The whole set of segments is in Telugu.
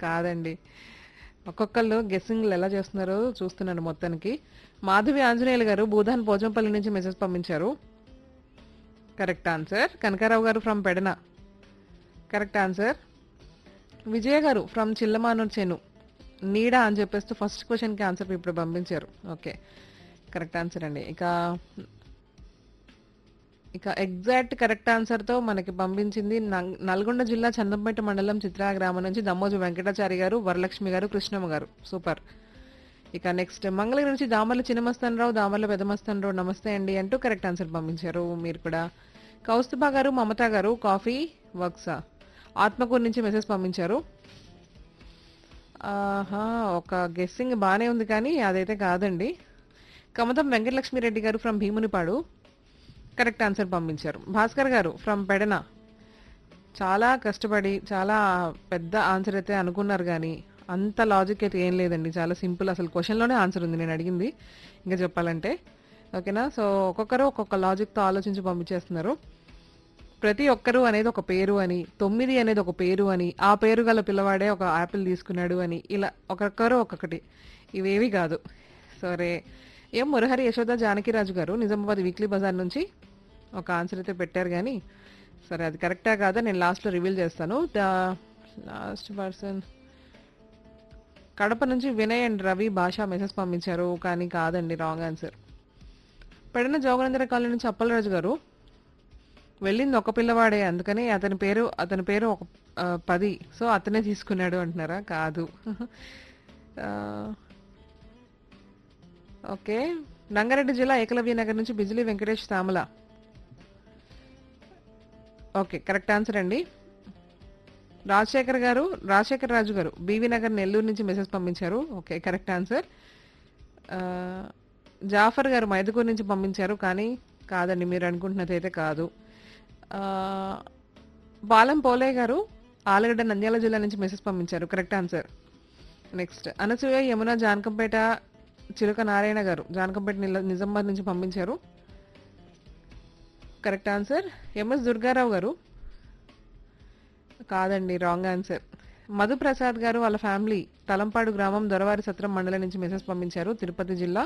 కాదండి. ఒక్కొక్కళ్ళు గెస్సింగ్‌లు ఎలా చేస్తున్నారో చూస్తున్నాను మొత్తానికి. మాధవి ఆంజనేయులు గారు భూదాన్ పోచంపల్లి నుంచి మెసేజ్ పంపించారు. Correct answer. Kanakarao garu from Pedana. Correct answer. Vijaya garu from చిల్లమానూరు చెను. నీడ అని చెప్పేస్తూ ఫస్ట్ క్వెషన్‌కి ఆన్సర్ ఇప్పుడు పంపించారు. ఓకే. కరెక్ట్ ఆన్సర్ అండి. ఇక ఇక ఎగ్జాక్ట్ కరెక్ట్ ఆన్సర్‌తో మనకి పంపించింది నం నల్గొండ జిల్లా చందంపేట మండలం చిత్రా గ్రామం నుంచి దమ్మోజు వెంకటాచారి గారు, వరలక్ష్మి గారు, కృష్ణమ్మ గారు. సూపర్. ఇక నెక్స్ట్ మంగళగిరి నుంచి దామర్ల చిన్నమస్తానరావు, దామర్ల పెదమస్తానరావు నమస్తే అండి అంటూ కరెక్ట్ ఆన్సర్ పంపించారు. మీరు కూడా కౌస్తుభ గారు, మమత గారు కాఫీ వర్క్సా ఆత్మకూరు నుంచి మెసేజ్ పంపించారు. ఆహా! ఒక గెస్సింగ్ బానే ఉంది కానీ అదైతే కాదండి. కమతం వెంకటలక్ష్మిరెడ్డి గారు ఫ్రమ్ భీమునిపాడు. కరెక్ట్ ఆన్సర్ పంపించారు. భాస్కర్ గారు ఫ్రమ్ పెడన. చాలా కష్టపడి చాలా పెద్ద ఆన్సర్ అయితే అనుకున్నారు గానీ, అంత లాజిక్ అయితే ఏం లేదండి. చాలా సింపుల్ అసలు క్వెషన్‌లోనే ఆన్సర్ ఉంది నేను అడిగింది. ఇంకా చెప్పాలంటే. ఓకేనా? సో, ఒక్కొక్కరు ఒక్కొక్క లాజిక్‌తో ఆలోచించి పంపించేస్తున్నారు. ప్రతి ఒక్కరు అనేది ఒక పేరు అని, 9 అనేది ఒక పేరు అని, ఆ పేరు గల పిల్లవాడే ఒక యాపిల్ తీసుకున్నాడు అని, ఇలా ఒక్కొక్కరు ఒక్కొక్కటి. ఇవేవి కాదు. సరే. ఎం మురహరి యశోద జానకిరాజు గారు నిజామాబాద్ వీక్లీ బజార్ నుంచి ఒక ఆన్సర్ అయితే పెట్టారు గానీ, సరే అది కరెక్టా కాదా నేను లాస్ట్‌లో రివీల్ చేస్తాను. ద లాస్ట్ పర్సన్ కడప నుంచి వినయ్ అండ్ రవి భాష మెసేజ్ పంపించారు. కానీ కాదండి wrong answer. Pedana Joganendra colony నుంచి అప్పలరాజు గారు వెళ్ళింది ఒక పిల్లవాడే అందుకని అతని పేరు అతని పేరు ఒక ఆహ్, 10 సో, అతనే తీసుకున్నాడు అంటున్నారా? కాదు. ఆహ్ ఓకే. రంగారెడ్డి జిల్లా ఏకలవ్య నగర్ నుంచి Bijili Venkatesh Shyamala. Okay. Correct answer అండి. రాజశేఖర్ గారు, రాజశేఖర్ రాజు గారు బీవీ నగర్ నెల్లూరు నుంచి మెసేజ్ పంపించారు. Okay. Correct answer. Ah, Jafar గారు మైదుకూరు నుంచి పంపించారు. కానీ కాదండి మీరు అనుకుంటున్నదైతే కాదు. ఆహ్, బాలం పోలే గారు ఆలగడ్డ నంద్యాల జిల్లా నుంచి మెసేజ్ పంపించారు. Correct answer. Next Anasuya Yamuna Janakampeta Chiluka Narayana గారు జానకంపేట నిల నిజామాబాద్ నుంచి పంపించారు. Correct answer. ఎంఎస్ దుర్గారావు గారు కాదండి రాంగ్ ఆన్సర్. మధుప్రసాద్ గారు వాళ్ళ ఫ్యామిలీ తలంపాడు గ్రామం దొరవారి సత్రం మండలం నుంచి మెసేజ్ పంపించారు. తిరుపతి జిల్లా.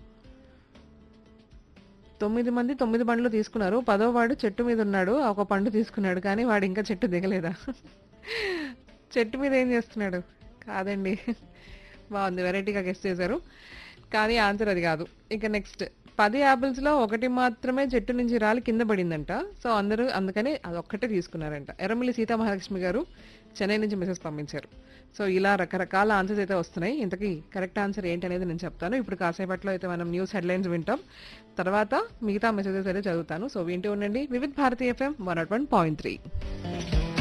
9 మంది 9 పండ్లు తీసుకున్నారు. పదో వాడు చెట్టు మీద ఉన్నాడు. ఒక పండు తీసుకున్నాడు. కానీ వాడు ఇంకా చెట్టు దిగలేదా? చెట్టు మీద ఏం చేస్తున్నాడు? కాదండి. బాగుంది. వెరైటీగా గెస్ చేశారు. కానీ ఆన్సర్ అది కాదు. ఇక నెక్స్ట్ 10 యాపిల్స్‌లో ఒకటి మాత్రమే చెట్టు నుంచి రాలి కింద పడిందంట. సో, అందరూ అందుకని అదొక్కటే తీసుకున్నారంట. ఎర్రమిల్లి సీతామహాలక్ష్మి గారు చెన్నై నుంచి మెసేజ్ పంపించారు. సో, ఇలా రకరకాల ఆన్సర్స్ అయితే వస్తున్నాయి. ఇంతకీ కరెక్ట్ ఆన్సర్ ఏంటనేది నేను చెప్తాను. ఇప్పుడు కాసేపట్లో అయితే మనం న్యూస్ హెడ్‌లైన్స్ వింటాం. తర్వాత మిగతా మెసేజెస్ అయితే చదువుతాను. సో, వింటూ ఉండండి. వివిధ్ భారతి ఎఫ్ఎం 101.3